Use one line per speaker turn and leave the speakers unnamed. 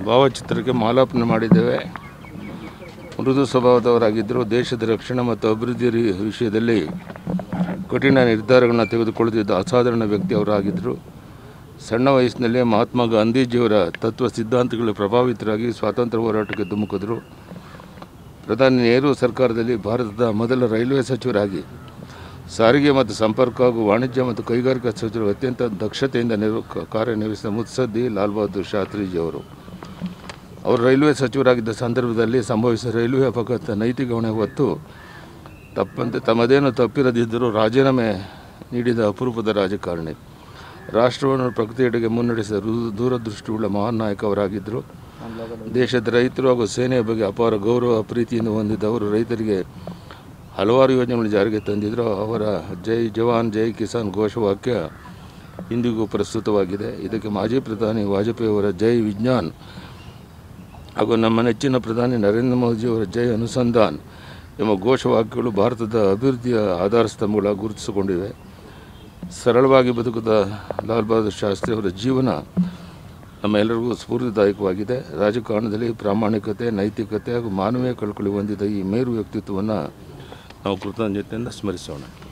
ಭಾವಚಿತ್ರಕ್ಕೆ ಮಾಲಾರ್ಪಣೆ ಮಾಡಿದ್ದೇವೆ ಮೃದು ಸ್ವಭಾವದವರಾಗಿದ್ದರು ದೇಶದ ರಕ್ಷಣೆ ಮತ್ತು ಅಭಿವೃದ್ಧಿ ರಿ- ವಿಷಯದಲ್ಲಿ ಕಠಿಣ ನಿರ್ಧಾರಗಳನ್ನ ತೆಗೆದುಕೊಳ್ಳುತ್ತಿದ್ದ ಅಸಾಧಾರಣ ವ್ಯಕ್ತಿ ಅವರಾಗಿದ್ದರು ಸಣ್ಣ ವಯಸ್ಸಿನಲ್ಲೇ ಮಹಾತ್ಮ ಗಾಂಧೀಜಿಯವರ ತತ್ವ ಸಿದ್ಧಾಂತಗಳು ಪ್ರಭಾವಿತರಾಗಿ ಸ್ವಾತಂತ್ರ್ಯ ಹೋರಾಟಕ್ಕೆ ಧುಮುಕಿದ್ರು ಪ್ರಧಾನಿ ನೆಹರು ಸರ್ಕಾರದಲ್ಲಿ ಭಾರತದ ಮೊದಲ ರೈಲ್ವೆ ಸಚಿವರಾಗಿ ಸಾರಿಗೆ ಮತ್ತು ಸಂಪರ್ಕ ಹಾಗೂ ವಾಣಿಜ್ಯ ಮತ್ತು ಕೈಗಾರಿಕಾ ಸಚಿವರು ಅತ್ಯಂತ ದಕ್ಷತೆಯಿಂದ ನಿರ್ವ ಕ- ಕಾರ್ಯನಿರ್ವಹಿಸಿದ ಮುತ್ಸದ್ದಿ ಲಾಲ್ ಬಹದ್ದೂರ್ ಶಾಸ್ತ್ರಿಜಿಯವರು ಅವರು ರೈಲ್ವೆ ಸಚಿವರಾಗಿದ್ದ ಸಂದರ್ಭದಲ್ಲಿ ಸಂಭವಿಸಿದ ರೈಲ್ವೆ ಅಪಘಾತ ನೈತಿಕ ಹೊಣೆ ಹೊತ್ತು ತಪ್ಪಂತೆ ತಮ್ಮದೇನು ತಪ್ಪಿರದಿದ್ದರೂ ರಾಜೀನಾಮೆ ನೀಡಿದ ಅಪರೂಪದ ರಾಜಕಾರಣಿ ರಾಷ್ಟ್ರವನ್ನು ಪ್ರಗತಿಯೆಡೆಗೆ ಮುನ್ನಡೆಸಿದ ರು- ದೂರದೃಷ್ಟಿಯುಳ್ಳ ಮಹಾನ್ ನಾಯಕ ಅವರಾಗಿದ್ದರು ದೇಶದ ರೈತರು ಹಾಗೂ ಸೇನೆಯ ಬಗ್ಗೆ ಅಪಾರ ಗೌರವ ಪ್ರೀತಿಯಿಂದ ಹೊಂದಿದ್ದವರು ರೈತರಿಗೆ ಹಲವಾರು ಯೋಜನೆಗಳು ಜಾರಿಗೆ ತಂದಿದ್ದರು ಅವರ ಜೈ ಜವಾನ್ ಜೈ ಕಿಸಾನ್ ಘೋಷವಾಕ್ಯ ಇಂದಿಗೂ ಪ್ರಸ್ತುತವಾಗಿದೆ ಇದಕ್ಕೆ ಮಾಜಿ ಪ್ರಧಾನಿ ವಾಜಪೇಯಿ ಅವರ ಜೈ ವಿಜ್ಞಾನ್ ಹಾಗೂ ನಮ್ಮ ನೆಚ್ಚಿನ ಪ್ರಧಾನಿ ನರೇಂದ್ರ ಮೋದಿಯವರ ಜೈ ಅನುಸಂಧಾನ್ ಎಂಬ ಘೋಷವಾಕ್ಯಗಳು ಭಾರತದ ಅಭಿವೃದ್ಧಿಯ ಆಧಾರ ಸ್ತಂಭಗಳಾಗಿ ಗುರುತಿಸಿಕೊಂಡಿವೆ ಸರಳವಾಗಿ ಬದುಕಿದ ಲಾಲ್ ಬಹದ್ದೂರ್ ಶಾಸ್ತ್ರಿ ಅವರ ಜೀವನ ನಮ್ಮೆಲ್ಲರಿಗೂ ಸ್ಫೂರ್ತಿದಾಯಕವಾಗಿದೆ ರಾಜಕಾರಣದಲ್ಲಿ ಪ್ರಾಮಾಣಿಕತೆ ನೈತಿಕತೆ ಹಾಗೂ ಮಾನವೀಯ ಕಳಕಳಿ ಹೊಂದಿದ ಈ ಮೇರು ವ್ಯಕ್ತಿತ್ವವನ್ನು ನಾವು ಕೃತಜ್ಞತೆಯಿಂದ ಸ್ಮರಿಸೋಣ